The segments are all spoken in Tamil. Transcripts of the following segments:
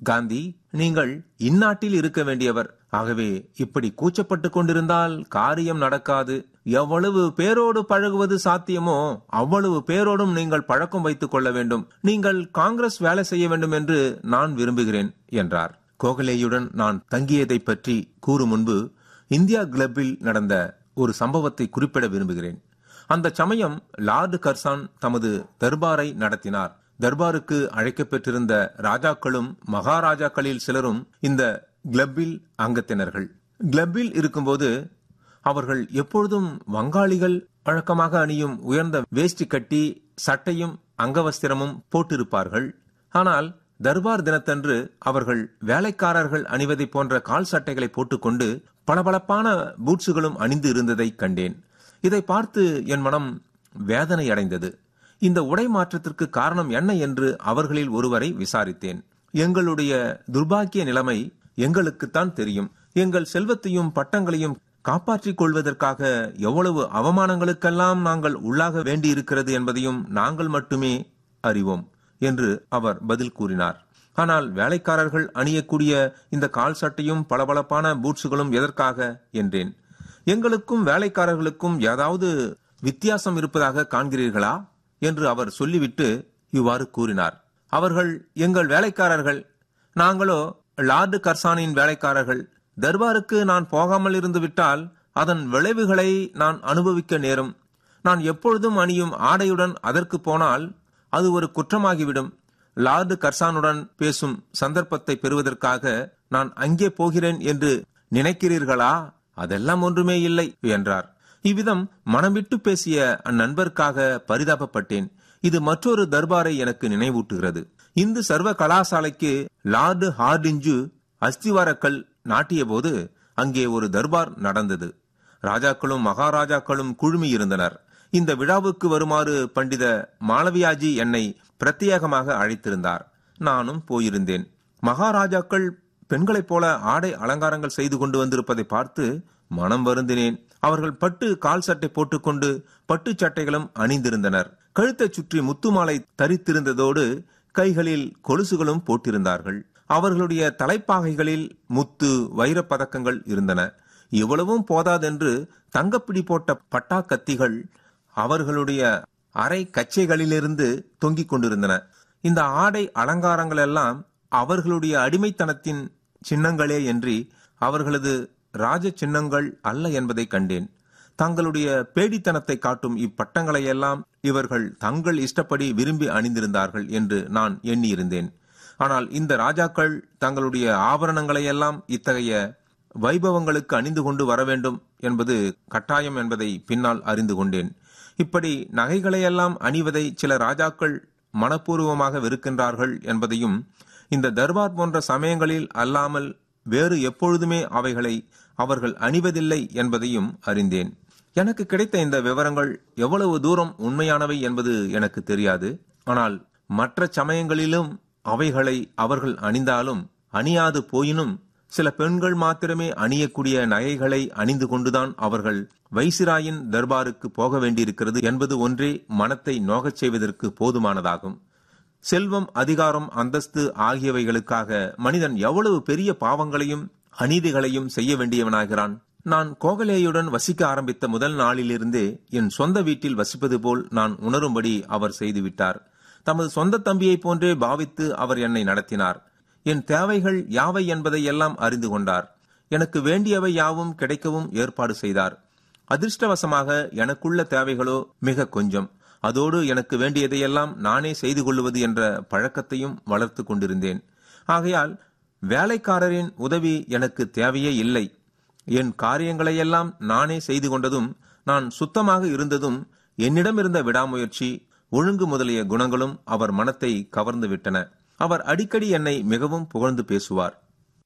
காந்தி நீங்கள் இந்நாட்டில் இருக்க வேண்டியவர் ஆகவே இப்படி கூச்சப்பட்டு கொண்டிருந்தால் காரியம் நடக்காது எவ்வளவு பேரோடு பழகுவது சாத்தியமோ அவ்வளவு பேரோடும் நீங்கள் பழக்கம் வைத்துக் கொள்ள வேண்டும் நீங்கள் காங்கிரஸ் வேலை செய்ய வேண்டும் என்று நான் விரும்புகிறேன் என்றார் கோகலேயுடன் நான் தங்கியதை பற்றி கூறும் முன்பு இந்தியா கிளப்பில் நடந்த ஒரு சம்பவத்தை குறிப்பிட விரும்புகிறேன் அந்த சமயம் லார்டு கர்சான் தமது தர்பாரை நடத்தினார் தர்பாருக்கு அழைக்கப்பெற்றிருந்த ராஜாக்களும் மகாராஜாக்களில் சிலரும் இந்த கிளப்பில் அங்கத்தினர்கள் கிளப்பில் இருக்கும்போது அவர்கள் எப்பொழுதும் வங்காளிகள் வழக்கமாக அணியும் உயர்ந்த வேஷ்டி கட்டி சட்டையும் அங்கவஸ்திரமும் போட்டிருப்பார்கள் ஆனால் தர்பார் தினத்தன்று அவர்கள் வேலைக்காரர்கள் அணிவதை போன்ற கால் சட்டைகளை போட்டுக்கொண்டு பளபளப்பான பூட்ஸுகளும் அணிந்து இருந்ததை கண்டேன் இதை பார்த்து என் மனம் வேதனை அடைந்தது இந்த உடை மாற்றத்திற்கு காரணம் என்ன என்று அவர்களில் ஒருவரை விசாரித்தேன் எங்களுடைய துர்பாக்கிய நிலைமை எங்களுக்குத்தான் தெரியும் எங்கள் செல்வத்தையும் பட்டங்களையும் காப்பாற்றிக் கொள்வதற்காக எவ்வளவு அவமானங்களுக்கெல்லாம் நாங்கள் உள்ளாக வேண்டியிருக்கிறது என்பதையும் நாங்கள் மட்டுமே அறிவோம் என்று அவர் பதில் கூறினார் ஆனால் வேலைக்காரர்கள் அணியக்கூடிய இந்த கால் சட்டையும் பளபளப்பான பூட்ஸுகளும் எதற்காக என்றேன் எங்களுக்கும் வேலைக்காரர்களுக்கும் ஏதாவது வித்தியாசம் இருப்பதாக காண்கிறீர்களா என்று அவர் சொல்லிவிட்டு இவ்வாறு கூறினார் அவர்கள் எங்கள் வேலைக்காரர்கள் நாங்களோ லார்டு கர்சானின் வேலைக்காரர்கள் தர்பாருக்கு நான் போகாமல் இருந்து விட்டால் அதன் விளைவுகளை நான் அனுபவிக்க நேரும் நான் எப்பொழுதும் அணியும் ஆடையுடன் அதற்கு போனால் அது ஒரு குற்றமாகிவிடும் லார்டு கர்சானுடன் பேசும் சந்தர்ப்பத்தை பெறுவதற்காக நான் அங்கே போகிறேன் என்று நினைக்கிறீர்களா அதெல்லாம் ஒன்றுமே இல்லை என்றார் இவ்விதம் மனம் விட்டு பேசிய அந்நண்பருக்காக பரிதாபப்பட்டேன் இது மற்றொரு தர்பாரை எனக்கு நினைவூட்டுகிறது இந்து சர்வ கலாசாலைக்கு லார்டு ஹார்டிஞ்சு அஸ்திவாரக்கல் நாட்டிய போது அங்கே ஒரு தர்பார் நடந்தது ராஜாக்களும் மகாராஜாக்களும் குழுமி இருந்தனர் இந்த விழாவுக்கு வருமாறு பண்டித மாளவியாஜி என்னை பிரத்யேகமாக அழைத்திருந்தார் நானும் போயிருந்தேன் மகாராஜாக்கள் பெண்களைப் போல ஆடை அலங்காரங்கள் செய்து கொண்டு வந்திருப்பதை பார்த்து மனம் வருந்தினேன் அவர்கள் பட்டு கால் சட்டை போட்டுக்கொண்டு பட்டு சட்டைகளும் அணிந்திருந்தனர் கழுத்தை சுற்றி முத்து மாலை தரித்திருந்ததோடு கைகளில் கொலுசுகளும் போட்டிருந்தார்கள் அவர்களுடைய தலைப்பாகைகளில் முத்து வைரப் பதக்கங்கள் இருந்தன இவ்வளவும் போதாதென்று தங்கப்பிடி போட்ட பட்டா கத்திகள் அவர்களுடைய அரை கச்சைகளிலிருந்து தொங்கிக் கொண்டிருந்தன இந்த ஆடை அலங்காரங்கள் எல்லாம் அவர்களுடைய அடிமைத்தனத்தின் சின்னங்களே என்று அவர்களது ராஜ சின்னங்கள் அல்ல என்பதை கண்டேன் தங்களுடைய பேடித்தனத்தை காட்டும் இப்பட்டங்களையெல்லாம் இவர்கள் தங்கள் இஷ்டப்படி விரும்பி அணிந்திருந்தார்கள் என்று நான் எண்ணியிருந்தேன் ஆனால் இந்த ராஜாக்கள் தங்களுடைய ஆபரணங்களையெல்லாம் இத்தகைய வைபவங்களுக்கு அணிந்து கொண்டு வர வேண்டும் என்பது கட்டாயம் என்பதை பின்னால் அறிந்து கொண்டேன் இப்படி நகைகளையெல்லாம் அணிவதை சில ராஜாக்கள் மனப்பூர்வமாக வெறுக்கின்றார்கள் என்பதையும் இந்த தர்பார் போன்ற சமயங்களில் அல்லாமல் வேறு எப்பொழுதுமே அவைகளை அவர்கள் அணிவதில்லை என்பதையும் அறிந்தேன் எனக்கு கிடைத்த இந்த விவரங்கள் எவ்வளவு தூரம் உண்மையானவை என்பது எனக்கு தெரியாது ஆனால் மற்ற சமயங்களிலும் அவைகளை அவர்கள் அணிந்தாலும் அணியாது போயினும் சில பெண்கள் மாத்திரமே அணியக்கூடிய நகைகளை அணிந்து கொண்டுதான் அவர்கள் வைசிராயின் தர்பாருக்கு போக வேண்டியிருக்கிறது என்பது ஒன்றே மனத்தை நோகச் செய்வதற்கு போதுமானதாகும் செல்வம் அதிகாரம் அந்தஸ்து ஆகியவைகளுக்காக மனிதன் எவ்வளவு பெரிய பாவங்களையும் அநீதிகளையும் செய்ய வேண்டியவனாகிறான் நான் கோகலேயுடன் வசிக்க ஆரம்பித்த முதல் நாளிலிருந்தே என் சொந்த வீட்டில் வசிப்பது போல் நான் உணரும்படி அவர் செய்துவிட்டார் தமது சொந்த தம்பியைப் போன்றே பாவித்து அவர் என்னை நடத்தினார் என் தேவைகள் யாவை என்பதை எல்லாம் அறிந்து கொண்டார் எனக்கு வேண்டியவை யாவும் கிடைக்கவும் ஏற்பாடு செய்தார் அதிர்ஷ்டவசமாக எனக்குள்ள தேவைகளோ மிக கொஞ்சம் அதோடு எனக்கு வேண்டியதையெல்லாம் நானே செய்து கொள்வது என்ற பழக்கத்தையும் வளர்த்து கொண்டிருந்தேன் ஆகையால் வேலைக்காரரின் உதவி எனக்கு தேவையே இல்லை என் காரியங்களையெல்லாம் நானே செய்து கொண்டதும் நான் சுத்தமாக இருந்ததும் என்னிடம் இருந்த விடாமுயற்சி ஒழுங்கு முதலிய குணங்களும் அவர் மனத்தை கவர்ந்து விட்டன அவர் அடிக்கடி என்னை மிகவும் புகழ்ந்து பேசுவார்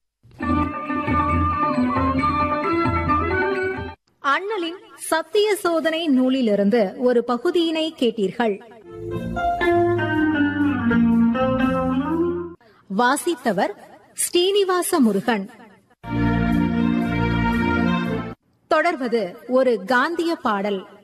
அண்ணலின் சத்திய சோதனை நூலிலிருந்து ஒரு பகுதியினை கேட்டீர்கள் வாசித்தவர் ஸ்ரீனிவாச முருகன் தொடர்வது ஒரு காந்திய பாடல்